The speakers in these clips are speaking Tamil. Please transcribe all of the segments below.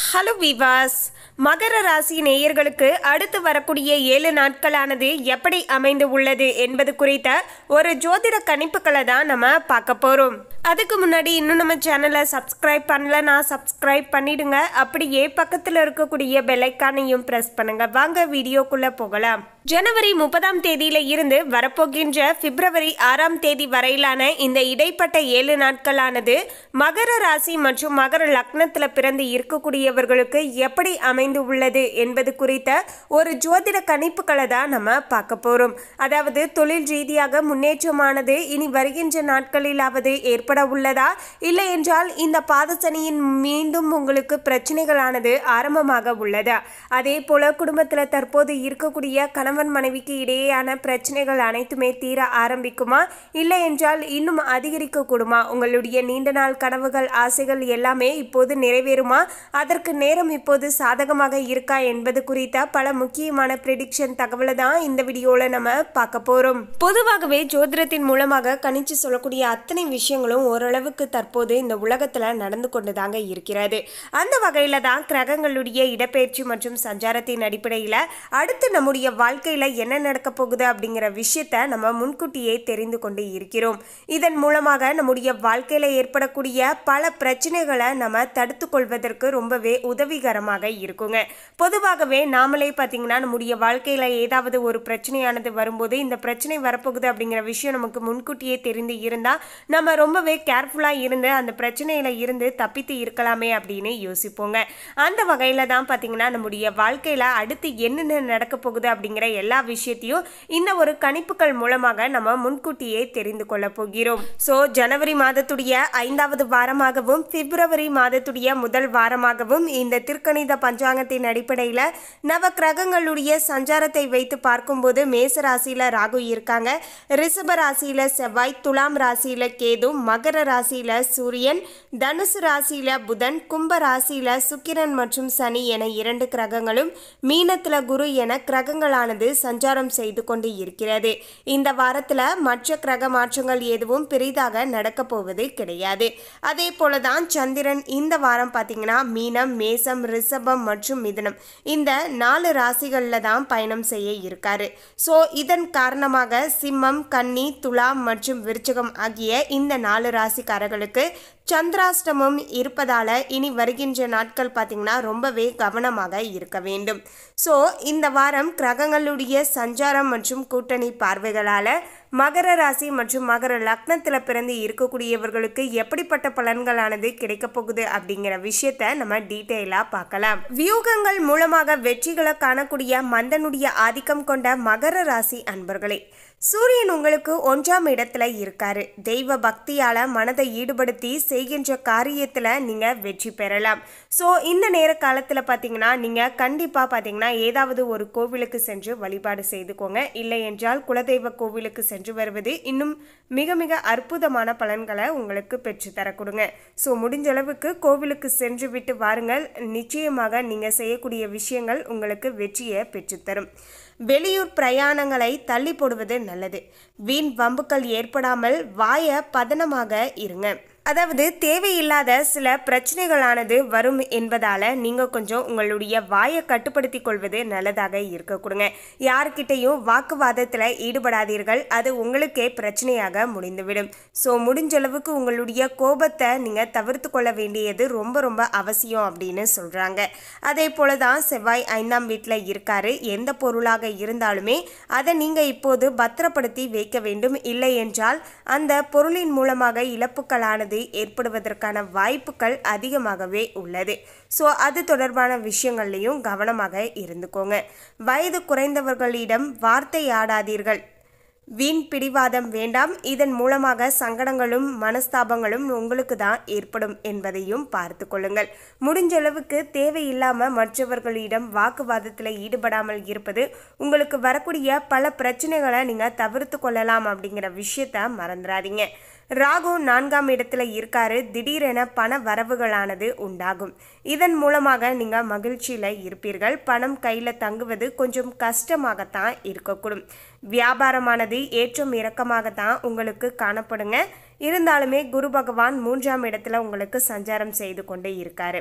ஹலோ விவாஸ் மகர ராசி நேயர்களுக்கு அடுத்து வரக்கூடிய ஏழு நாட்களானது எப்படி அமைந்து உள்ளது என்பது குறித்த ஒரு ஜோதிட கணிப்புகளை தான் நம்ம பார்க்க போகிறோம் அதுக்கு முன்னாடி இன்னும் நம்ம சேனலை சப்ஸ்கிரைப் பண்ணலனா சப்ஸ்கிரைப் பண்ணிடுங்க அப்படியே பக்கத்தில் இருக்கக்கூடிய பெல்லைக்கானையும் ப்ரெஸ் பண்ணுங்க வாங்க வீடியோக்குள்ள போகலாம் ஜனவரி முப்பதாம் தேதியில இருந்து வரப்போகின்ற பிப்ரவரி ஆறாம் தேதி வரையிலான இந்த இடைப்பட்ட ஏழு நாட்களானது மகர ராசி மற்றும் மகர லக்னத்துல பிறந்து இருக்கக்கூடியவர்களுக்கு எப்படி அமைந்து உள்ளது என்பது குறித்த ஒரு ஜோதிட கணிப்புகளை தான் நம்ம பார்க்க போறோம் அதாவது தொழில் ரீதியாக முன்னேற்றமானது இனி வருகின்ற நாட்களிலாவது ஏற்பட உள்ளதா இல்லை என்றால் இந்த பாதசனியின் மீண்டும் உங்களுக்கு பிரச்சனைகளானது ஆரம்பமாக உள்ளதா அதே போல குடும்பத்தில் தற்போது இருக்கக்கூடிய கணவன் மனைவிக்கு இடையேயான பிரச்சனைகள் அனைத்துமே தீர ஆரம்பிக்குமா இல்லை என்றால் இன்னும் அதிகரிக்க கூடுமா உங்களுடைய நீண்ட நாள் கனவுகள் ஆசைகள் எல்லாமே இப்போது நிறைவேறுமா அதற்கு நேரம் இப்போது சாதகமாக இருக்கா என்பது குறித்த பல முக்கியமான ப்ரிடிக்ஷன் தகவலை தான் இந்த வீடியோவில் நம்ம பார்க்க போகிறோம் பொதுவாகவே ஜோதிடத்தின் மூலமாக கணிச்சு சொல்லக்கூடிய அத்தனை விஷயங்களும் ஓரளவுக்கு தற்போது இந்த உலகத்தில் நடந்து கொண்டு தாங்க இருக்கிறது அந்த வகையில் தான் கிரகங்களுடைய இடப்பெயர்ச்சி மற்றும் சஞ்சாரத்தின் அடிப்படையில் அடுத்து நம்முடைய வாழ்க்கையில் என்ன நடக்க போகுது அப்படிங்கிற விஷயத்த நம்ம முன்கூட்டியே தெரிந்து கொண்டு இருக்கிறோம் இதன் மூலமாக நம்முடைய வாழ்க்கையில் ஏற்படக்கூடிய பல பிரச்சனைகளை நம்ம தடுத்து கொள்வதற்கு ரொம்பவே உதவிகரமாக இருக்குங்க பொதுவாகவே நாமளே பார்த்தீங்கன்னா நம்முடைய வாழ்க்கையில் ஏதாவது ஒரு பிரச்சனையானது வரும்போது இந்த பிரச்சனை வரப்போகுது அப்படிங்கிற விஷயம் நமக்கு முன்கூட்டியே தெரிந்து இருந்தால் நம்ம ரொம்பவே கேர்ஃபுல்லாக இருந்து அந்த பிரச்சனையில இருந்து தப்பித்து இருக்கலாமே அப்படின்னு யோசிப்போங்க அந்த வகையில் தான் பார்த்தீங்கன்னா நம்முடைய வாழ்க்கையில் அடுத்து என்னென்ன நடக்க போகுது அப்படிங்கிற எல்லா விஷயத்தையும் இந்த ஒரு கணிப்புகள் மூலமாக நம்ம முன்கூட்டியே தெரிந்து கொள்ள போகிறோம் ஸோ ஜனவரி மாதத்துடைய ஐந்தாவது வாரமாகவும் பிப்ரவரி மாதத்துடைய முதல் வாரமாகவும் இந்த திருக்கணித பஞ்சாங்கத்தின் அடிப்படையில் நவ கிரகங்களுடைய சஞ்சாரத்தை வைத்து பார்க்கும்போது மேச ராசியில் ராகு இருக்காங்க ரிஷப ராசியில் செவ்வாய் துலாம் ராசியில் கேது மகர ராசியில் சூரியன் தனுசு ராசியில் புதன் கும்ப ராசியில் சுக்கிரன் மற்றும் சனி என இரண்டு கிரகங்களும் மீனத்தில் குரு என கிரகங்களானது சஞ்சாரம் செய்து கொண்டு இருக்கிறது இந்த வாரத்தில் மற்ற கிரக மாற்றங்கள் எதுவும் பெரிதாக நடக்க போவது கிடையாது அதே போல தான் சந்திரன் இந்த வாரம் பார்த்தீங்கன்னா மீனம் மேசம் ரிஷபம் மற்றும் மிதுனம் இந்த நாலு ராசிகளில் தான் பயணம் செய்ய இருக்காரு ஸோ இதன் காரணமாக சிம்மம் கன்னி துலாம் மற்றும் விருச்சகம் ஆகிய இந்த நாலு ராசிக்காரர்களுக்கு சந்திராஷ்டமம் இருப்பதால இனி வருகின்ற நாட்கள் பார்த்தீங்கன்னா ரொம்பவே கவனமாக இருக்க வேண்டும் ஸோ இந்த வாரம் கிரகங்களுடைய சஞ்சாரம் மற்றும் கூட்டணி பார்வைகளால் மகர ராசி மற்றும் மகர லக்னத்தில் பிறந்து இருக்கக்கூடியவர்களுக்கு எப்படிப்பட்ட பலன்களானது கிடைக்க போகுது அப்படிங்கிற விஷயத்த நம்ம டீட்டெயிலாக பார்க்கலாம் வியூகங்கள் மூலமாக வெற்றிகளை காணக்கூடிய மந்தனுடைய ஆதிக்கம் கொண்ட மகர ராசி அன்பர்களே சூரியன் உங்களுக்கு ஒன்றாம் இடத்துல இருக்காரு தெய்வ பக்தியால மனதை ஈடுபடுத்தி செய்கின்ற காரியத்துல நீங்க வெற்றி பெறலாம் ஸோ இந்த நேர காலத்துல பாத்தீங்கன்னா நீங்க கண்டிப்பா பாத்தீங்கன்னா ஏதாவது ஒரு கோவிலுக்கு சென்று வழிபாடு செய்துக்கோங்க இல்லை என்றால் குலதெய்வ கோவிலுக்கு சென்று வருவது இன்னும் மிக மிக அற்புதமான பலன்களை உங்களுக்கு பெற்று தர கொடுங்க ஸோ முடிஞ்ச அளவுக்கு கோவிலுக்கு சென்று விட்டு வாருங்கள் நிச்சயமாக நீங்க செய்யக்கூடிய விஷயங்கள் உங்களுக்கு வெற்றியை பெற்றுத்தரும் வெளியூர் பிரயாணங்களை தள்ளி போடுவது நல்லது வீண் வம்புக்கள் ஏற்படாமல் வாய பதனமாக இருங்க அதாவது தேவையில்லாத சில பிரச்சனைகளானது வரும் என்பதால நீங்க கொஞ்சம் உங்களுடைய வாயை கட்டுப்படுத்திக் கொள்வது நல்லதாக இருக்க கொடுங்க யார்கிட்டையும் வாக்குவாதத்தில் ஈடுபடாதீர்கள் அது உங்களுக்கே பிரச்சனையாக முடிந்துவிடும் ஸோ முடிஞ்ச அளவுக்கு உங்களுடைய கோபத்தை நீங்க தவிர்த்து கொள்ள வேண்டியது ரொம்ப ரொம்ப அவசியம் அப்படின்னு சொல்றாங்க அதே போல தான் செவ்வாய் ஐந்தாம் வீட்டில் இருக்காரு எந்த பொருளாக இருந்தாலுமே அதை நீங்க இப்போது பத்திரப்படுத்தி வைக்க வேண்டும் இல்லை என்றால் அந்த பொருளின் மூலமாக இழப்புகளானது ஏற்படுவதற்கான வாய்ப்புகள் அதிகமாகவே உள்ளது ஸோ அது தொடர்பான விஷயங்கள்லையும் கவனமாக இருந்துக்கோங்க வயது குறைந்தவர்களிடம் வார்த்தை ஆடாதீர்கள் வீண் பிடிவாதம் வேண்டாம் இதன் மூலமாக சங்கடங்களும் மனஸ்தாபங்களும் உங்களுக்கு தான் ஏற்படும் என்பதையும் பார்த்து கொள்ளுங்கள் முடிஞ்ச அளவுக்கு தேவையில்லாமல் மற்றவர்களிடம் வாக்குவாதத்தில் ஈடுபடாமல் இருப்பது உங்களுக்கு வரக்கூடிய பல பிரச்சனைகளை நீங்கள் தவிர்த்து கொள்ளலாம் அப்படிங்கிற விஷயத்த மறந்துடாதீங்க ராகு நான்காம் இடத்துல இருக்காரு திடீரென பண வரவுகளானது உண்டாகும் இதன் மூலமாக நீங்க மகிழ்ச்சியில இருப்பீர்கள் பணம் கையில தங்குவது கொஞ்சம் கஷ்டமாகத்தான் இருக்கக்கூடும் வியாபாரமானது ஏற்றம் இறக்கமாகத்தான் உங்களுக்கு காணப்படுங்க இருந்தாலுமே குரு பகவான் மூன்றாம் இடத்துல உங்களுக்கு சஞ்சாரம் செய்து கொண்டே இருக்காரு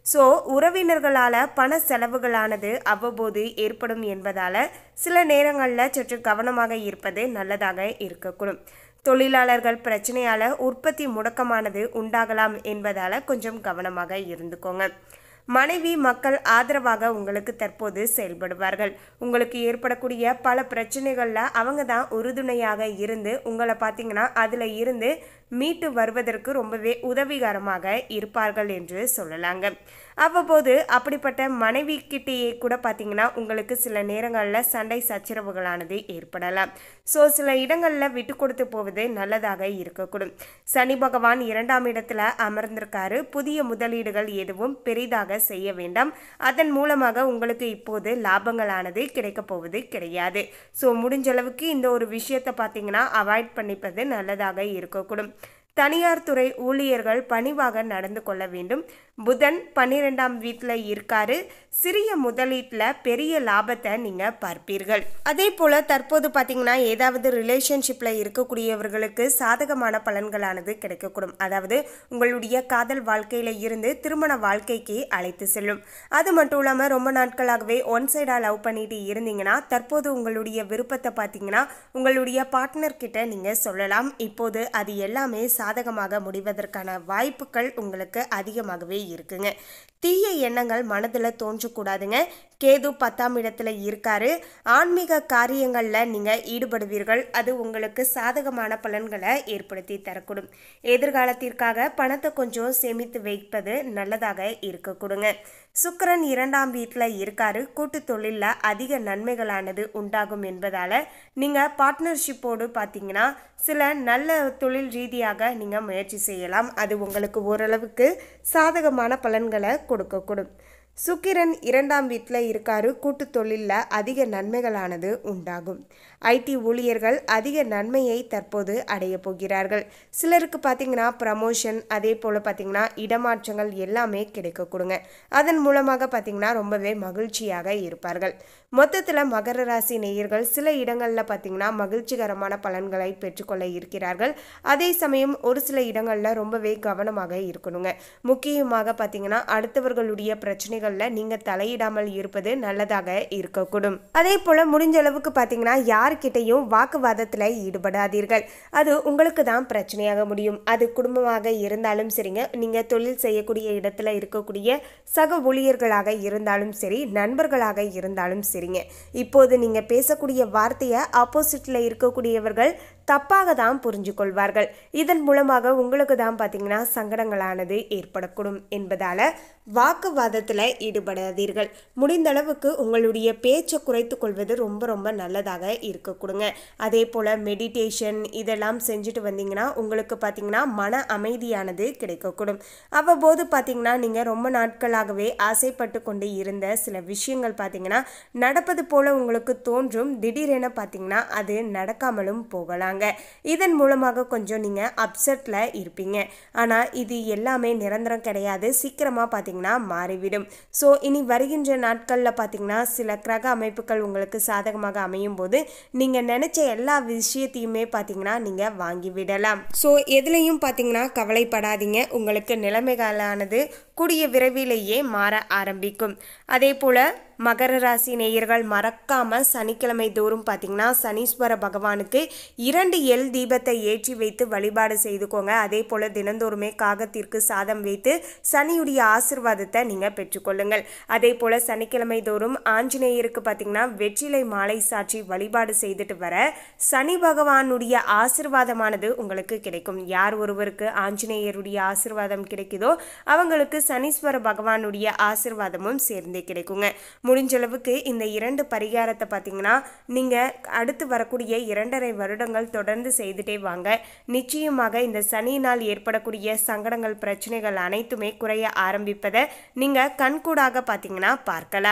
ஸோ உறவினர்களால் பண செலவுகளானது அவ்வப்போது ஏற்படும் என்பதால் சில நேரங்களில் சற்று கவனமாக இருப்பது நல்லதாக இருக்கக்கூடும் தொழிலாளர்கள் பிரச்சனையால் உற்பத்தி முடக்கமானது உண்டாகலாம் என்பதால் கொஞ்சம் கவனமாக இருந்துக்கோங்க மனைவி மக்கள் ஆதரவாக உங்களுக்கு தற்போது செயல்படுவார்கள் உங்களுக்கு ஏற்படக்கூடிய பல பிரச்சனைகளில் அவங்க தான் உறுதுணையாக இருந்து உங்களை பார்த்தீங்கன்னா அதில் இருந்து மீட்டு வருவதற்கு ரொம்பவே உதவிகரமாக இருப்பார்கள் என்று சொல்லலாங்க அவ்வப்போது அப்படிப்பட்ட மனைவி கிட்டேயே கூட பார்த்தீங்கன்னா உங்களுக்கு சில நேரங்களில் சண்டை சச்சரவுகளானது ஏற்படலாம் ஸோ சில இடங்களில் விட்டு கொடுத்து போவது நல்லதாக இருக்கக்கூடும் சனி பகவான் இரண்டாம் இடத்துல அமர்ந்திருக்காரு புதிய முதலீடுகள் எதுவும் பெரிதாக செய்ய வேண்டாம் அதன் மூலமாக உங்களுக்கு இப்போது லாபங்களானது கிடைக்கப் போவது கிடையாது ஸோ முடிஞ்ச அளவுக்கு இந்த ஒரு விஷயத்தை பார்த்தீங்கன்னா அவாய்ட் பண்ணிப்பது நல்லதாக இருக்கக்கூடும் தனியார் துறை ஊழியர்கள் பணிவாக நடந்து கொள்ள வேண்டும் புதன் பன்னிரெண்டாம் வீட்டில் இருக்காரு சிறிய முதலீட்டில் பெரிய லாபத்தை நீங்கள் பார்ப்பீர்கள் அதே போல் தற்போது பார்த்தீங்கன்னா ஏதாவது ரிலேஷன்ஷிப்பில் இருக்கக்கூடியவர்களுக்கு சாதகமான பலன்களானது கிடைக்கக்கூடும் அதாவது உங்களுடைய காதல் வாழ்க்கையில் இருந்து திருமண வாழ்க்கைக்கு அழைத்து செல்லும் அது மட்டும் இல்லாமல் ரொம்ப நாட்களாகவே ஒன் சைடாக லவ் பண்ணிட்டு இருந்தீங்கன்னா தற்போது உங்களுடைய விருப்பத்தை பார்த்தீங்கன்னா உங்களுடைய பார்ட்னர் கிட்ட நீங்கள் சொல்லலாம் இப்போது அது எல்லாமே சாதகமாக முடிவதற்கான வாய்ப்புகள் உங்களுக்கு அதிகமாகவே இருக்குங்க தீய எண்ணங்கள் மனதில் தோன்றக்கூடாதுங்க கேது பத்தாம் இடத்துல இருக்காரு ஆன்மீக காரியங்களில் நீங்கள் ஈடுபடுவீர்கள் அது உங்களுக்கு சாதகமான பலன்களை ஏற்படுத்தி தரக்கூடும் எதிர்காலத்திற்காக பணத்தை கொஞ்சம் சேமித்து வைப்பது நல்லதாக இருக்கக்கூடுங்க சுக்கரன் இரண்டாம் வீட்டில் இருக்காரு கூட்டு தொழிலில் அதிக நன்மைகளானது உண்டாகும் என்பதால் நீங்கள் பார்ட்னர்ஷிப்போடு பார்த்தீங்கன்னா சில நல்ல தொழில் ரீதியாக நீங்கள் முயற்சி செய்யலாம் அது உங்களுக்கு ஓரளவுக்கு சாதகமான பலன்களை கொடுக்கக்கூடும் சுக்கிரன் இரண்டாம் வீட்டில் இருக்காரு கூட்டு தொழிலில் அதிக நன்மைகளானது உண்டாகும் ஐடி ஊழியர்கள் அதிக நன்மையை தற்போது அடைய போகிறார்கள் சிலருக்கு பார்த்தீங்கன்னா ப்ரமோஷன் அதே போல் பார்த்தீங்கன்னா இடமாற்றங்கள் எல்லாமே கிடைக்க கொடுங்க அதன் மூலமாக பார்த்தீங்கன்னா ரொம்பவே மகிழ்ச்சியாக இருப்பார்கள் மொத்தத்தில் மகர ராசி நேயர்கள் சில இடங்களில் பார்த்தீங்கன்னா மகிழ்ச்சிகரமான பலன்களை பெற்றுக்கொள்ள இருக்கிறார்கள் அதே சமயம் ஒரு சில இடங்களில் ரொம்பவே கவனமாக இருக்கணுங்க முக்கியமாக பார்த்தீங்கன்னா அடுத்தவர்களுடைய பிரச்சனைகளில் நீங்கள் தலையிடாமல் இருப்பது நல்லதாக இருக்கக்கூடும் அதே போல் முடிஞ்ச அளவுக்கு பார்த்தீங்கன்னா யார்கிட்டையும் வாக்குவாதத்தில் ஈடுபடாதீர்கள் அது உங்களுக்கு தான் பிரச்சனையாக முடியும் அது குடும்பமாக இருந்தாலும் சரிங்க நீங்கள் தொழில் செய்யக்கூடிய இடத்துல இருக்கக்கூடிய சக ஊழியர்களாக இருந்தாலும் சரி நண்பர்களாக இருந்தாலும் சரிங்க இப்போது நீங்கள் பேசக்கூடிய வார்த்தையை ஆப்போசிட்டில் இருக்கக்கூடியவர்கள் தப்பாக தான் புரிஞ்சு கொள்வார்கள் இதன் மூலமாக உங்களுக்கு தான் பார்த்தீங்கன்னா சங்கடங்களானது ஏற்படக்கூடும் என்பதால் வாக்குவாதத்தில் ஈடுபடாதீர்கள் முடிந்த அளவுக்கு உங்களுடைய பேச்சை குறைத்து கொள்வது ரொம்ப ரொம்ப நல்லதாக இருக்க கொடுங்க அதே போல் மெடிடேஷன் இதெல்லாம் செஞ்சுட்டு வந்தீங்கன்னா உங்களுக்கு பார்த்தீங்கன்னா மன அமைதியானது கிடைக்கக்கூடும் அவ்வப்போது பார்த்தீங்கன்னா நீங்கள் ரொம்ப நாட்களாகவே ஆசைப்பட்டு கொண்டு இருந்த சில விஷயங்கள் பார்த்தீங்கன்னா நடப்பது போல உங்களுக்கு தோன்றும் திடீரென பார்த்தீங்கன்னா அது நடக்காமலும் போகலாங்க இதன் மூலமாக கொஞ்சம் நீங்கள் அப்செட்டில் இருப்பீங்க ஆனால் இது எல்லாமே நிரந்தரம் கிடையாது சீக்கிரமாக பார்த்தீங்கன்னா மாறிவிடும் ஸோ இனி வருகின்ற நாட்களில் பார்த்தீங்கன்னா சில கிரக அமைப்புகள் உங்களுக்கு சாதகமாக அமையும் போது நீங்கள் நினச்ச எல்லா விஷயத்தையுமே பார்த்தீங்கன்னா நீங்கள் வாங்கி விடலாம் ஸோ எதுலேயும் பார்த்தீங்கன்னா கவலைப்படாதீங்க உங்களுக்கு நிலைமைகளானது கூடிய விரைவிலேயே மாற ஆரம்பிக்கும் அதே போல் மகர ராசி நேயர்கள் மறக்காம சனிக்கிழமை தோறும் பார்த்தீங்கன்னா சனீஸ்வர பகவானுக்கு இரண்டு எல் தீபத்தை ஏற்றி வைத்து வழிபாடு செய்துக்கோங்க அதே போல் தினந்தோறுமே காகத்திற்கு சாதம் வைத்து சனியுடைய ஆசிர்வாதத்தை நீங்கள் பெற்றுக்கொள்ளுங்கள் அதே போல் சனிக்கிழமை தோறும் ஆஞ்சநேயருக்கு பார்த்தீங்கன்னா வெற்றிலை மாலை சாற்றி வழிபாடு செய்துட்டு வர சனி பகவானுடைய ஆசிர்வாதமானது உங்களுக்கு கிடைக்கும் யார் ஒருவருக்கு ஆஞ்சநேயருடைய ஆசிர்வாதம் கிடைக்குதோ அவங்களுக்கு சனீஸ்வர பகவானுடைய ஆசிர்வாதமும் சேர்ந்தே கிடைக்குங்க முடிஞ்ச அளவுக்கு இந்த இரண்டு பரிகாரத்தை பார்த்தீங்கன்னா நீங்கள் அடுத்து வரக்கூடிய இரண்டரை வருடங்கள் தொடர்ந்து செய்துட்டே வாங்க நிச்சயமாக இந்த சனியினால் ஏற்படக்கூடிய சங்கடங்கள் பிரச்சனைகள் அனைத்துமே குறைய ஆரம்பிப்பதை நீங்கள் கண்கூடாக பார்த்தீங்கன்னா பார்க்கலாம்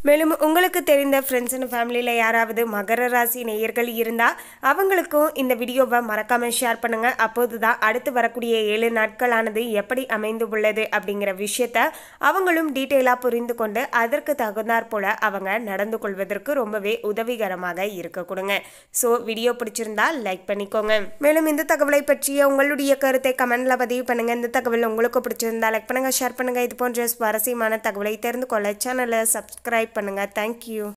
மேலும் உங்களுக்கு தெரிந்த ஃப்ரெண்ட்ஸ் அண்ட் ஃபேமிலியில் யாராவது மகர ராசி நேயர்கள் இருந்தால் அவங்களுக்கும் இந்த வீடியோவை மறக்காமல் ஷேர் பண்ணுங்கள் அப்போது தான் அடுத்து வரக்கூடிய ஏழு நாட்களானது எப்படி அமைந்து உள்ளது அப்படிங்கிற விஷயத்த அவங்களும் டீட்டெயிலாக புரிந்து கொண்டு அதற்கு தகுந்தாற் போல் அவங்க நடந்து கொள்வதற்கு ரொம்பவே உதவிகரமாக இருக்க கொடுங்க ஸோ வீடியோ பிடிச்சிருந்தா லைக் பண்ணிக்கோங்க மேலும் இந்த தகவலை பற்றிய உங்களுடைய கருத்தை கமெண்ட்ல பதிவு பண்ணுங்க இந்த தகவல் உங்களுக்கு பிடிச்சிருந்தா லைக் பண்ணுங்க ஷேர் பண்ணுங்க இது போன்ற சுவாரஸ்யமான தகவலை தெரிந்து கொள்ள சேனலை சப்ஸ்கிரைப் பண்ணுங்க தேங்க்யூ